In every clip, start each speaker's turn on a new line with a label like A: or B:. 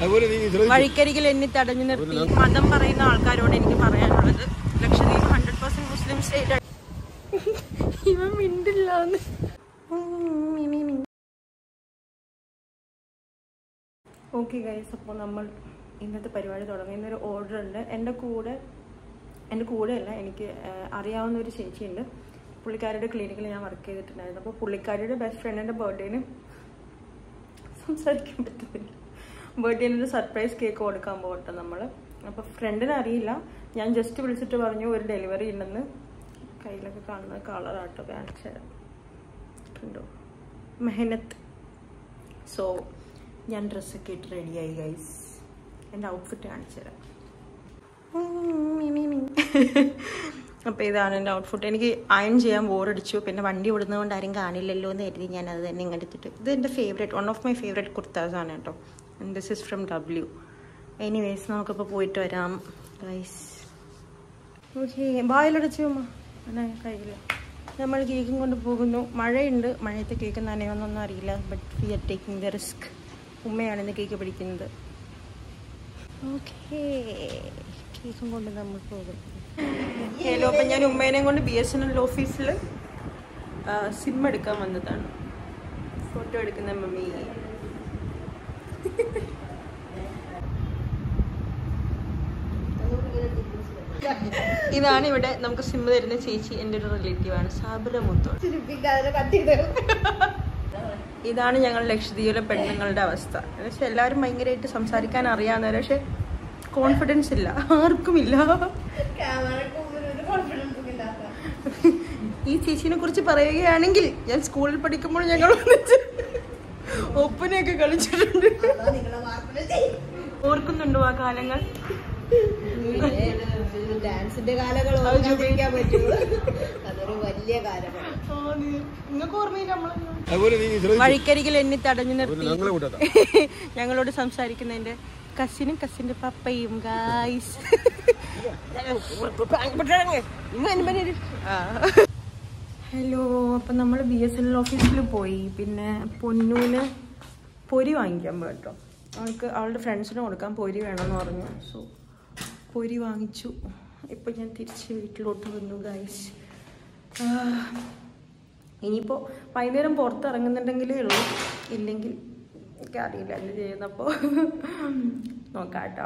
A: അതുപോലെ നീ ശ്രദ്ധിച്ചു
B: വഴിക്കരികിൽ എന്നെ തടഞ്ഞു നിർത്തി മതം പറയുന്ന ആൾക്കാരോട് എനിക്ക് പറയാനുള്ളത് Lakshadweep hundred percent Muslim state ഇവൻ മിണ്ടില്ല ഓക്കെ ഗൈസ് അപ്പോൾ നമ്മൾ ഇന്നത്തെ പരിപാടി തുടങ്ങി ഇന്നൊരു ഓർഡർ ഉണ്ട് എൻ്റെ കൂടെ എൻ്റെ കൂടെയല്ല എനിക്ക് ആ, അറിയാവുന്ന ഒരു ചേച്ചിയുണ്ട് പുള്ളിക്കാരുടെ ക്ലിനിക്കിൽ ഞാൻ വർക്ക് ചെയ്തിട്ടുണ്ടായിരുന്നു അപ്പോൾ പുള്ളിക്കാരിയുടെ ബെസ്റ്റ് ഫ്രണ്ടിൻ്റെ ബർത്ത്ഡേന് സംസാരിക്കാൻ പറ്റുന്നില്ല ബർത്ത്ഡേന് ഒരു സർപ്രൈസ് കേക്ക് കൊടുക്കാൻ പോകട്ടെ നമ്മൾ അപ്പോൾ ഫ്രണ്ടിന് അറിയില്ല ഞാൻ ജസ്റ്റ് വിളിച്ചിട്ട് പറഞ്ഞു ഒരു ഡെലിവറി ഉണ്ടെന്ന് കയ്യിലൊക്കെ കാണുന്ന കളറാട്ടോ കാണിച്ചു തരാം കണ്ടോ മെഹനത്ത് സോ ഞാൻ ഡ്രസ്സൊക്കെ ഇട്ട് റെഡിയായി ഗൈസ് എൻ്റെ ഔട്ട്ഫിറ്റ് കാണിച്ചു തരാം അപ്പോൾ ഇതാണ് എൻ്റെ ഔട്ട്ഫിറ്റ് എനിക്ക് അയൺ ചെയ്യാൻ ബോറടിച്ചു പിന്നെ വണ്ടി വിടുന്നതുകൊണ്ട് ആരും കാണില്ലല്ലോ എന്ന് കരുതി ഞാൻ അത് തന്നെ ഇങ്ങനെ എടുത്തിട്ട് ഇത് എൻ്റെ favourite one of my favourite kurtas ആണ് കേട്ടോ this is from W anyways നമുക്കിപ്പോൾ പോയിട്ട് വരാം ഗൈസ് ഓക്കെ ബായിലടച്ചു അമ്മ അങ്ങനെ കയ്യില്ല നമ്മൾ കേക്കും കൊണ്ട് പോകുന്നു മഴയുണ്ട് മഴയത്തെ കേക്ക് നനയൊന്നൊന്നും അറിയില്ല but we are taking the risk ഉമ്മയാണ് ഇന്ന് കേക്ക് പിടിക്കുന്നത് ഓക്കേ കേക്കും കൊണ്ട് നമ്മൾ പോകും ഹലോ അപ്പം ഞാൻ ഉമ്മേനെയും കൊണ്ട് ബി എസ് എൻ എൽ ഓഫീസിൽ സിം എടുക്കാൻ വന്നതാണ് ഫോട്ടോ എടുക്കുന്ന മമ്മി ഇതാണ് ഇവിടെ നമുക്ക് സിം തരുന്ന ചേച്ചി എൻ്റെ ഒരു റിലേറ്റീവ് ആണ് സാബിറ മുത്തോൾ ഇതാണ് ഞങ്ങൾ ലക്ഷദ്വീപിലെ പെണ്ണുങ്ങളുടെ അവസ്ഥ പക്ഷെ എല്ലാവരും ഭയങ്കരമായിട്ട് സംസാരിക്കാൻ അറിയാവുന്നവർ പക്ഷെ കോൺഫിഡൻസ് ഇല്ല ആർക്കും ഇല്ല ഈ ചേച്ചിനെ കുറിച്ച് പറയുകയാണെങ്കിൽ ഞാൻ സ്കൂളിൽ പഠിക്കുമ്പോൾ ഞങ്ങൾ ഒന്നിച്ച് ഒപ്പനയൊക്കെ കളിച്ചിട്ടുണ്ട് ഓർക്കുന്നുണ്ടോ ആ കാലങ്ങൾ
C: ഡാൻസിന്റെ കാലങ്ങൾ
B: അത് ചോദിക്കാൻ
C: ഓർമ്മിക്കാൻ പറ്റുള്ളൂ അതൊരു വലിയ കാലമാണ്
B: നിങ്ങൾക്ക് ഓർമ്മയില്ല നമ്മളെല്ലാം
A: അതുപോലെ നീ ശ്രദ്ധിച്ചു
B: വഴിക്കരികിൽ എന്നെ തടഞ്ഞു നിർത്തി
A: ഞങ്ങളെ കൂട്ടാ
B: ഞങ്ങളോട് സംസാരിക്കുന്നതിന്റെ കസിനും കസിന്റെ പപ്പയും ഗായ്സ് ഹലോ അപ്പം നമ്മൾ ബി എസ് എൻ എൽ ഓഫീസിൽ പോയി പിന്നെ പൊന്നൂന് പൊരി വാങ്ങിക്കാൻ പോയി കേട്ടോ അവൾക്ക് അവളുടെ ഫ്രണ്ട്സിന് കൊടുക്കാൻ പൊരി വേണമെന്ന് പറഞ്ഞു സോ പൊരി വാങ്ങിച്ചു ഇപ്പം ഞാൻ തിരിച്ച് വീട്ടിലോട്ട് വന്നു ഗായ്സ് ഇനിയിപ്പോൾ വൈകുന്നേരം പുറത്തിറങ്ങുന്നുണ്ടെങ്കിലേ ഉള്ളൂ ഇല്ലെങ്കിൽ എനിക്ക് അറിയില്ല എന്ത് ചെയ്യുന്നപ്പോൾ നോക്കാം കേട്ടോ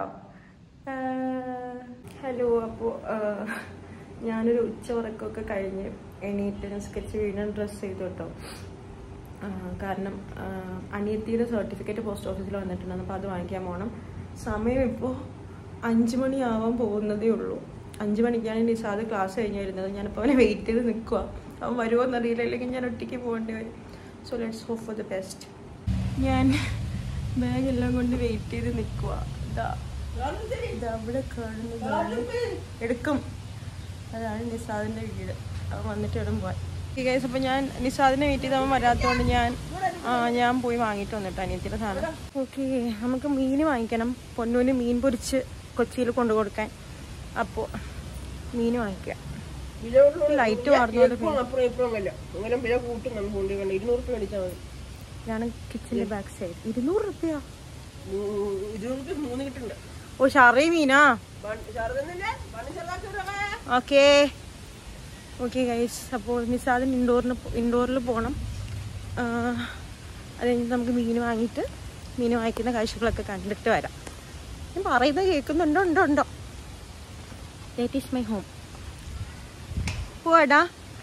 B: ഹലോ അപ്പോൾ ഞാനൊരു ഉച്ച ഉറക്കമൊക്കെ കഴിഞ്ഞ് എണീറ്റ് നിസ്കരിച്ച് വീണ്ടും ഡ്രസ്സ് ചെയ്തു കേട്ടോ ആ, കാരണം ആ, അനിയത്തിയുടെ സർട്ടിഫിക്കറ്റ് പോസ്റ്റ് ഓഫീസിൽ വന്നിട്ടുണ്ടെന്ന് അപ്പോൾ അത് വാങ്ങിക്കാൻ പോകണം സമയം ഇപ്പോൾ അഞ്ച് മണിയാവാൻ പോകുന്നതേ ഉള്ളൂ അഞ്ച് മണിക്കാണ് നിസാദ് ക്ലാസ് കഴിഞ്ഞ് വരുന്നത് ഞാനിപ്പോൾ അവനെ വെയിറ്റ് ചെയ്ത് നിൽക്കുക അവൻ വരുമോ എന്നറിയില്ല അല്ലെങ്കിൽ ഞാൻ ഒറ്റയ്ക്ക് പോകേണ്ടി വരും so let's hope for the best ഞാൻ ബാഗ് എല്ലാം കൊണ്ട് വെയിറ്റ് ചെയ്ത് നിൽക്കുക ഇതാ ഇതാ അവിടെ കാണുന്നതാണ് എടുക്കും അതാണ് നിസാദിൻ്റെ വീട് അവൻ വന്നിട്ട് ഇടം പോവാൻ ഗൈസ് അപ്പോൾ ഞാൻ നിസാദിനെ വെയിറ്റ് ചെയ്ത് അവൻ വരാത്തതുകൊണ്ട് ഞാൻ ആ, ഞാൻ പോയി വാങ്ങിയിട്ട് വന്നിട്ട് അനിയത്തിൻ്റെ സാധനം ഓക്കെ നമുക്ക് മീൻ വാങ്ങിക്കണം പൊന്നൂന് മീൻ പൊരിച്ച് കൊച്ചിയിൽ കൊണ്ടു കൊടുക്കാൻ അപ്പോൾ മീൻ വാങ്ങിക്കാം ലൈറ്റ് മാറുന്നത്
C: അപ്പുറം ഇപ്പുറം വല്ല അങ്ങനെ വില കൂട്ടും നമ്മൾ കൊണ്ട് കണ്ട് ഇരുന്നൂറ് റുപ്യ മേടിച്ചാൽ മതി
B: ഞാൻ കിച്ചൻ്റെ ബാക്ക് സൈഡ് ഇരുന്നൂറ് റുപ്യ
C: മൂ- ഇരുന്നൂറ് റുപ്യ മൂന്ന് കിട്ടുന്നുണ്ട്
B: ഓ ഷറേ മീനാ
C: ശാരദന്നെ പണി ചെറുതാക്കി വിടണേ.
B: ഓക്കെ ഓക്കെ ഗൈസ് അപ്പോൾ നിസാദിന് ഇൻഡോറിന് ഇൻഡോറിൽ പോകണം ആ, അത് കഴിഞ്ഞിട്ട് നമുക്ക് മീൻ വാങ്ങിയിട്ട് മീൻ വാങ്ങിക്കുന്ന കാഴ്ചകളൊക്കെ കണ്ടിട്ട് വരാം ഞാൻ പറയുന്നത് കേൾക്കുന്നുണ്ടോ ഉണ്ടോ ഉണ്ടോ ദാറ്റ് ഈസ് മൈ ഹോം പോവാടാ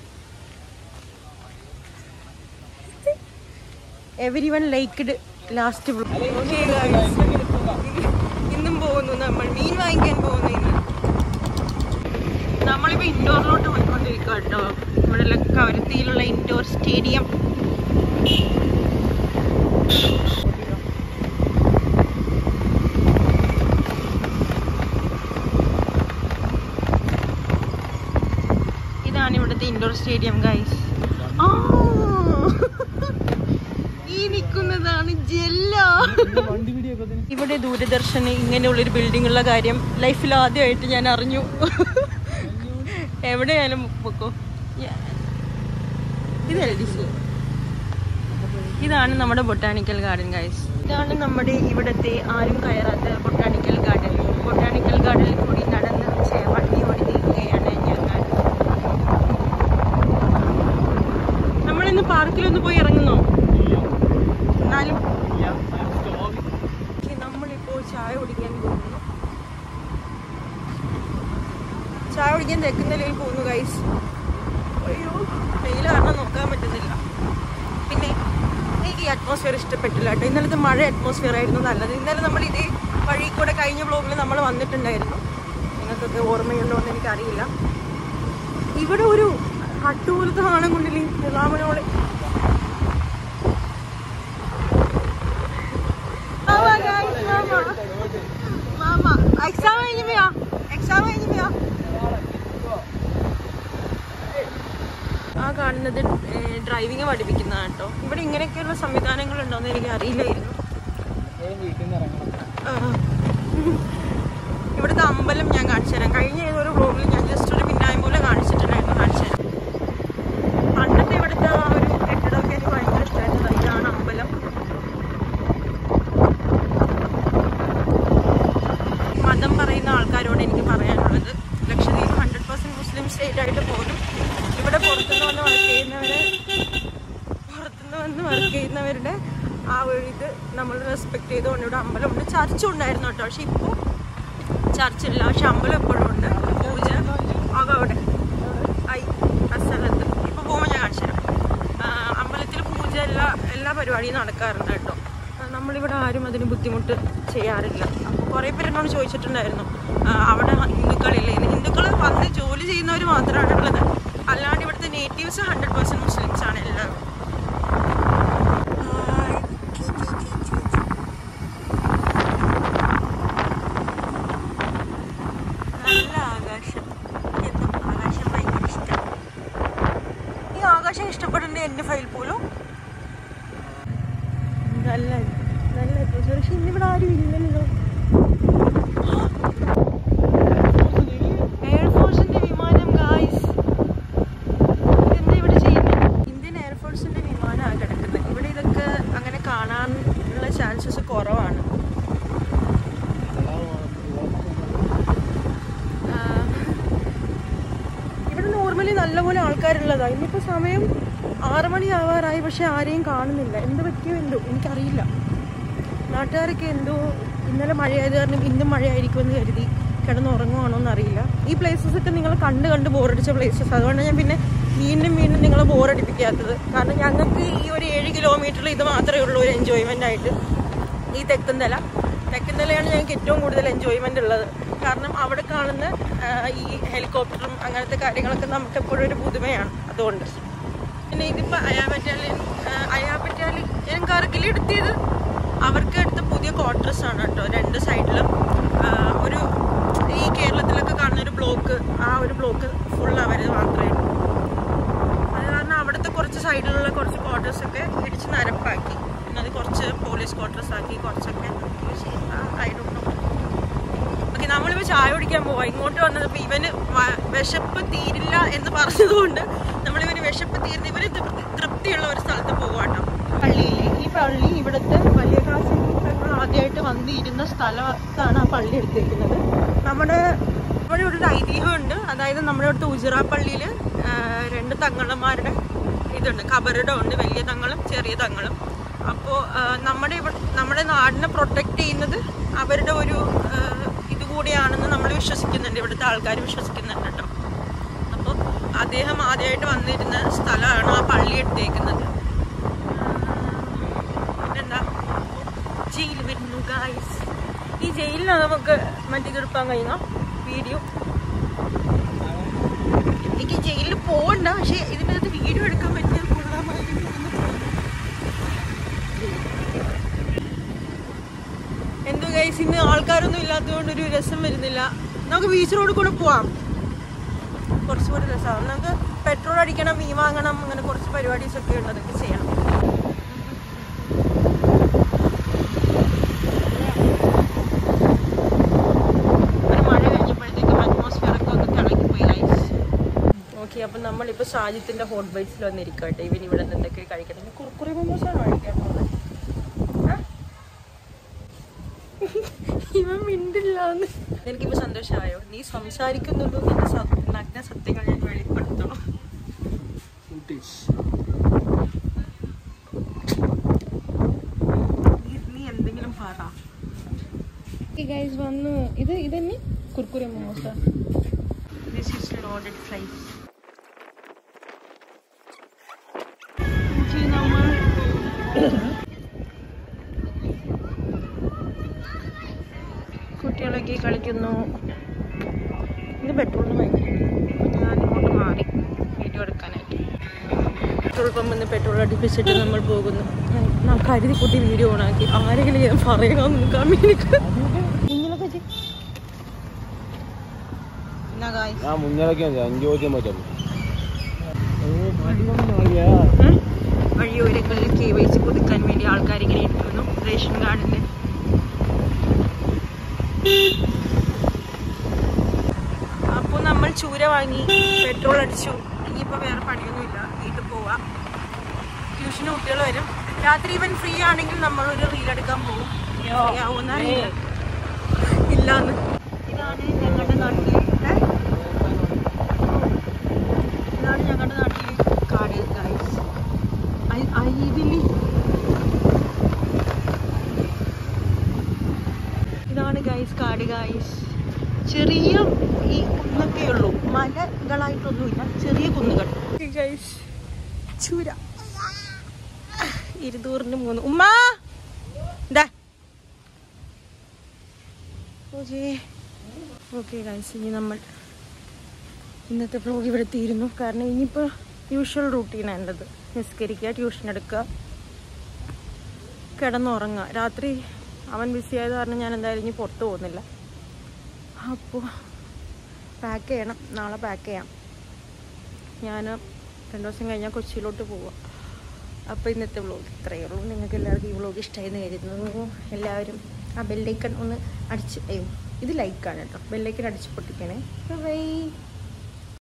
B: എവരി വൺ ലൈക്ക്ഡ് ലാസ്റ്റ് ഇന്നും പോകുന്നു നമ്മൾ മീൻ വാങ്ങിക്കാൻ പോകുന്നു ഇന്ന് നമ്മളിപ്പോ ഇൻഡോറിലോട്ട് പോയിക്കൊണ്ടിരിക്കുക കേട്ടോ ഇവിടെ കവരത്തിയിലുള്ള ഇൻഡോർ സ്റ്റേഡിയം ഇതാണ് ഇവിടുത്തെ ഇൻഡോർ സ്റ്റേഡിയം ഗൈസ് ഈ നിൽക്കുന്നതാണ് ജെല്ല ഇവിടെ ദൂരദർശന് ഇങ്ങനെയുള്ളൊരു ബിൽഡിംഗ് ഉള്ള കാര്യം ലൈഫിൽ ആദ്യമായിട്ട് ഞാൻ അറിഞ്ഞു എവിടെയായാലും പൊക്കോ Yeah. ഇത് എൽ ഡി സി ഇതാണ് നമ്മുടെ ബൊട്ടാണിക്കൽ ഗാർഡൻ ഗൈസ് ഇതാണ് നമ്മുടെ ഇവിടുത്തെ ആരും കയറാത്ത ബൊട്ടാണിക്കൽ ഗാർഡൻ ബൊട്ടാണിക്കൽ ഗാർഡനിൽ കൂടി നടന്ന് ചെ- വണ്ടി ഓടി നീങ്ങുകയാണ് ഞങ്ങൾ നമ്മളിന്ന് പാർക്കിലൊന്ന് പോയി ഇറങ്ങുന്നോ എന്നാലും ഓക്കേ, നമ്മളിപ്പോൾ ചായ കുടിക്കാൻ പോകുന്നു ചായ കുടിക്കാൻ തെക്കുന്നതിലേക്ക് പോകുന്നു ഗൈസ് അയ്യോ വെയിൽ കാരണം നോക്കാൻ പറ്റുന്നില്ല പിന്നെ എനിക്ക് ഈ അറ്റ്മോസ്ഫിയർ ഇഷ്ടപ്പെട്ടില്ല കേട്ടോ ഇന്നലത്തെ മഴ അറ്റ്മോസ്ഫിയർ ആയിരുന്നു നല്ലത് ഇന്നലെ നമ്മൾ ഇതേ വഴി കൂടെ കഴിഞ്ഞ ബ്ലോഗിൽ നമ്മൾ വന്നിട്ടുണ്ടായിരുന്നു നിങ്ങൾക്കൊക്കെ ഓർമ്മയുണ്ടോ എന്ന് എനിക്കറിയില്ല ഇവിടെ ഒരു ഹട്ട് പോലത്തെ സാധനം കൊണ്ടില്ലേ നിലാമനോളെ മാമ എക്സാം കഴിഞ്ഞപ്പോയാ എക്സാം കഴിഞ്ഞപ്പോയാ ആ കാണുന്നത് ഡ്രൈവിംഗ് പഠിപ്പിക്കുന്നതാണ് കേട്ടോ ഇവിടെ ഇങ്ങനെയൊക്കെയുള്ള സംവിധാനങ്ങൾ ഉണ്ടോന്ന് എനിക്ക് അറിയില്ലായിരുന്നു ആ. ഇവിടുത്തെ അമ്പലം ഞാൻ കാണിച്ചു തരാം കഴിഞ്ഞ ഏതൊരു വ്ലോഗിൽ ഞാൻ ജസ്റ്റ് ഒരു പിന്നായം പോലെ കാണിച്ചിട്ടുണ്ടായിരുന്നു കാണിച്ചു തരാം പണ്ടത്തെ ഇവിടുത്തെ ആ ഒരു കെട്ടിടമൊക്കെ എനിക്ക് ഭയങ്കര ഇഷ്ടമായിരുന്നു ഇതാണ് അമ്പലം മതം പറയുന്ന ആൾക്കാരോട് എനിക്ക് പറയാനുള്ളത് Lakshadweep hundred percent Muslim state ആയിട്ട് പോലും ഇവിടെ പുറത്തുനിന്ന് വന്ന് വർക്ക് ചെയ്യുന്നവരെ പുറത്തുനിന്ന് വന്ന് വർക്ക് ചെയ്യുന്നവരുടെ ആ ഒരു ഇത് നമ്മൾ റെസ്പെക്ട് ചെയ്തുകൊണ്ട് ഇവിടെ അമ്പലമുണ്ട് ചർച്ചും ഉണ്ടായിരുന്നു കേട്ടോ പക്ഷെ ഇപ്പോൾ ചർച്ചില്ല പക്ഷെ അമ്പലം എപ്പോഴും ഉണ്ട് പൂജ ആകെ അവിടെ ഐ ആ സ്ഥലത്ത് ഇപ്പോൾ പോകുമ്പോൾ ഞാൻ കാണിച്ചു തരാം ആ, അമ്പലത്തിൽ പൂജ എല്ലാ എല്ലാ പരിപാടിയും നടക്കാറുണ്ട് കേട്ടോ ആ, നമ്മളിവിടെ ആരും അതിന് ബുദ്ധിമുട്ട് ചെയ്യാറില്ല അപ്പോൾ കുറേ പേര് എന്നോട് ചോദിച്ചിട്ടുണ്ടായിരുന്നു ആ, അവിടെ ഹിന്ദുക്കളില്ലേ എന്ന് ഹിന്ദുക്കൾ വന്ന് ജോലി ചെയ്യുന്നവർ മാത്രമാണ് ഉള്ളത് അല്ലാണ്ട് ഇവിടുത്തെ നേറ്റീവ്സ് ഹൺഡ്രഡ് പെർസെൻറ്റ് മുസ്ലിംസ് ആണ് എല്ലാവരും നല്ല ആകാശം എന്നും ആകാശം ഭയങ്കര ഇഷ്ടം ഈ ആകാശം ഇഷ്ടപ്പെടേണ്ട എൻ്റെ ഫയൽ പോലും നല്ല നല്ല പക്ഷെ ഇന്നിവിടെ ആരും ഇല്ലല്ലോ എയർഫോഴ്സിന്റെ വിമാനം ഗായ്സ് എന്താ ഇവിടെ ചെയ്യുന്നത് ഇന്ത്യൻ എയർഫോഴ്സിന്റെ വിമാനമാണ് കിടക്കുന്നത് ഇവിടെ ഇതൊക്കെ അങ്ങനെ കാണാനുള്ള ചാൻസസ് കുറവാണ് ആഹ് ഇവിടെ നോർമലി നല്ലപോലെ ആൾക്കാരുള്ളതാ ഇന്നിപ്പോ സമയം ആറ് മണി ആവാറായി പക്ഷെ ആരെയും കാണുന്നില്ല എന്ത് പറ്റിയോ എന്തോ എനിക്കറിയില്ല നാട്ടുകാരൊക്കെ എന്തോ ഇന്നലെ മഴയായത് കാരണം ഇന്നും മഴയായിരിക്കുമെന്ന് കരുതി കിടന്നുറങ്ങുവാണോ എന്നറിയില്ല ഈ പ്ലേസസ് ഒക്കെ നിങ്ങൾ കണ്ട് കണ്ട് ബോറടിച്ച പ്ലേസസ് അതുകൊണ്ടാണ് ഞാൻ പിന്നെ വീണ്ടും വീണ്ടും നിങ്ങളെ ബോറടിപ്പിക്കാത്തത് കാരണം ഞങ്ങൾക്ക് ഈ ഒരു ഏഴ് കിലോമീറ്ററിൽ ഇത് മാത്രമേ ഉള്ളൂ ഒരു എൻജോയ്മെൻ്റ് ആയിട്ട് ഈ തെക്കുംതല തെക്കുംതലയാണ് ഞങ്ങൾക്ക് ഏറ്റവും കൂടുതൽ എൻജോയ്മെന്റ് ഉള്ളത് കാരണം അവിടെ കാണുന്ന ആ, ഈ ഹെലികോപ്റ്ററും അങ്ങനത്തെ കാര്യങ്ങളൊക്കെ നമുക്ക് എപ്പോഴും ഒരു പുതുമയാണ് അതുകൊണ്ട് പിന്നെ ഇതിപ്പോൾ അയാപറ്റാലിയൻ അയാപറ്റാലിയൻ കാർക്കിൽ എടുത്തിയത് അവർക്ക് എടുത്ത പുതിയ ക്വാർട്ടേഴ്സ് ആണ് കേട്ടോ രണ്ട് സൈഡിലും ആ, ഒരു ഈ കേരളത്തിലൊക്കെ കാണുന്ന ഒരു ബ്ലോക്ക് ആ ഒരു ബ്ലോക്ക് ഫുൾ അവർ മാത്രമേ ഉള്ളൂ അത് കാരണം അവിടുത്തെ കുറച്ച് സൈഡിലുള്ള കുറച്ച് ക്വാർട്ടേഴ്സ് ഒക്കെ ഇടിച്ച് നരപ്പാക്കി പിന്നെ അത് കുറച്ച് പോലീസ് ക്വാർട്ടേഴ്സ് ആക്കി കുറച്ചൊക്കെ ആയിരുന്നു ഓക്കെ നമ്മളിപ്പോൾ ചായ കുടിക്കാൻ പോവാം ഇങ്ങോട്ട് വന്നപ്പോൾ ഇവന് വ- വിശപ്പ് തീരില്ല എന്ന് പറഞ്ഞതുകൊണ്ട് നമ്മളിവന് വിശപ്പ് തീർന്ന് ഇവന് തൃപ്തി- തൃപ്തിയുള്ള ഒരു സ്ഥലത്ത് പോവാട്ടോ പള്ളിയിൽ ഈ പള്ളി ഇവിടുത്തെ വലിയ കാശ് ആദ്യമായിട്ട് വന്നിരുന്ന സ്ഥലത്താണ് ആ പള്ളി എടുത്തിരിക്കുന്നത് നമ്മുടെ നമ്മുടെ ഇവിടെ ഒരു ഐതിഹ്യമുണ്ട് അതായത് നമ്മുടെ ഇവിടുത്തെ ഉജിറ പള്ളിയിൽ രണ്ട് തങ്ങളന്മാരുടെ ഇതുണ്ട് കബറിടം ഉണ്ട് വലിയ തങ്ങളും ചെറിയ തങ്ങളും അപ്പോൾ നമ്മുടെ ഇവിടെ നമ്മുടെ നാടിനെ പ്രൊട്ടക്റ്റ് ചെയ്യുന്നത് അവരുടെ ഒരു ആ, ഇതുകൂടിയാണെന്ന് നമ്മൾ വിശ്വസിക്കുന്നുണ്ട് ഇവിടുത്തെ ആൾക്കാർ വിശ്വസിക്കുന്നുണ്ട് കേട്ടോ അപ്പോൾ അദ്ദേഹം ആദ്യമായിട്ട് വന്നിരുന്ന സ്ഥലമാണ് ആ പള്ളി എടുത്തേക്കുന്നത് പിന്നെന്താ ജയിൽ വരുന്നു ഗായ്സ് ഈ ജയിലിലാണ് നമുക്ക് മറ്റേതെടുക്കാൻ കഴിയുന്ന വീഡിയോ എനിക്ക് ജയിലിൽ പോകണ്ട പക്ഷെ ഇതിൻ്റെ അകത്ത് വീഡിയോ എടുക്കാൻ പറ്റിയാൽ കൊള്ളാമായിരുന്നു എന്ന് തോന്നുന്നു. എന്തോ ഗൈസ് ഇന്ന് ആൾക്കാരൊന്നും ഇല്ലാത്തതുകൊണ്ട് ഒരു രസം വരുന്നില്ല നമുക്ക് ബീച്ച് റോഡിൽ കൂടെ പോവാം കുറച്ചുകൂടി രസമാണ് നമുക്ക് പെട്രോൾ അടിക്കണം മീൻ വാങ്ങണം അങ്ങനെ കുറച്ച് പരിപാടീസ് ഒക്കെ ഉണ്ട് അതൊക്കെ ചെയ്യണം ഒരു മഴ കഴിഞ്ഞപ്പോഴത്തേക്കും അറ്റ്മോസ്ഫിയർ ഒക്കെ ഒന്ന് തിളങ്ങിപ്പോയി ഗൈസ് ഓക്കെ അപ്പം നമ്മളിപ്പോൾ ഷാജിത്തിന്റെ ഹോട്ട് ബൈറ്റ്സിൽ വന്നിരിക്കട്ടെ ഇവൻ ഇവിടെ നിന്ന് എന്തൊക്കെ കഴിക്കണം കുറുക്കുറി മൊമോസാണ് കഴിക്കാൻ പോകുന്നത് ആ? ഇവൻ മിണ്ടില്ലാന്ന് എനിക്കിപ്പോ സന്തോഷമായോ നീ സംസാരിക്കുന്നുണ്ടോ നിന്റെ സ- നഗ്ന സത്യങ്ങൾ ഞാൻ വെളിപ്പെടുത്തണം നീ- നീ എന്തെങ്കിലും പറ ഗൈസ് വന്നു ഇത് ഇതന്നെ Kurkure momos this is loaded fries നമ്മൾ കുട്ടികളൊക്കെ കളിക്കുന്നു ഇത് പെട്രോളിന് ഭയങ്കര ഞാൻ ഇങ്ങോട്ട് മാറി വീഡിയോ എടുക്കാനായിട്ട് പെട്രോൾ പമ്പിൽ നിന്ന് പെട്രോൾ അടിപ്പിച്ചിട്ട് നമ്മൾ പോകുന്നു ഞാൻ കരുതി കൂട്ടി വീഡിയോ ഓണാക്കി ആരെങ്കിലും ഞാൻ പറയാൻ നോക്കാൻ വേണ്ടി ഇങ്ങനൊക്കെ ചെയ്യ്. എന്നാ guys?
A: ഞാൻ മുന്നേറൊക്കെ അഞ്ചോദ്യം പറ്റും
B: ഉം? വഴിയോരങ്ങളിൽ കെ വൈ സി പുതുക്കാൻ വേണ്ടി ആൾക്കാർ ഇങ്ങനെ ഇരിക്കുന്നു റേഷൻ കാർഡിന്റെ അപ്പോൾ നമ്മൾ ചൂര വാങ്ങി പെട്രോൾ അടിച്ചു ഇനിയിപ്പോൾ വേറെ പണിയൊന്നുമില്ല വീട്ടിൽ പോവാം ട്യൂഷന് കുട്ടികൾ വരും രാത്രി ഇവൻ ഫ്രീ ആണെങ്കിൽ നമ്മൾ ഒരു റീൽ എടുക്കാൻ പോകും ഫ്രീ ആവുമെന്ന് അറിയില്ല ഇല്ലാന്ന് ഇതാണ് ഞങ്ങളുടെ നാട്ടിലെ ഏ? ഇതാണ് ഞങ്ങളുടെ നാട്ടിലെ കാട് ഗൈസ് ഇതില് ഇതാണ് ഗൈസ് കാട് ഗൈസ് ചെറിയ ഈ കുന്നൊക്കെ ഉള്ളൂ മലകളായിട്ടൊന്നുമില്ല ചെറിയ കുന്നുകൾ ഗൈസ് ചൂര ഇരുന്നൂറിന് മൂന്ന് ഉമ്മ എന്താ ഓക്കേ ഓക്കെ ഗൈസ് ഇനി നമ്മൾ ഇന്നത്തെ വ്ലോഗ് ഇവിടെ തീരുന്നു കാരണം ഇനിയിപ്പോൾ യൂഷ്വൽ റൂട്ടീനാണ് എൻ്റെത് നിസ്കരിക്കുക ട്യൂഷൻ എടുക്കുക കിടന്നുറങ്ങുക രാത്രി അവൻ ബിസി ആയത് കാരണം ഞാൻ എന്തായാലും ഇനി പുറത്ത് പോകുന്നില്ല അപ്പോൾ പാക്ക് ചെയ്യണം നാളെ പാക്ക് ചെയ്യാം ഞാൻ രണ്ട് ദിവസം കഴിഞ്ഞാൽ കൊച്ചിയിലോട്ട് പോവാം അപ്പോൾ ഇന്നത്തെ വ്ലോഗ് ഇത്രയേ ഉള്ളൂ നിങ്ങൾക്ക് എല്ലാവർക്കും ഈ വ്ലോഗ് ഇഷ്ടമായെന്ന് കരുതുന്നു എല്ലാവരും ആ ബെല്ലൈക്കൺ ഒന്ന് അടിച്ച് അയ്യോ ഇത് ലൈക്കാണ് കേട്ടോ ബെല്ലൈക്കൺ അടിച്ച് പൊട്ടിക്കണേ ബൈ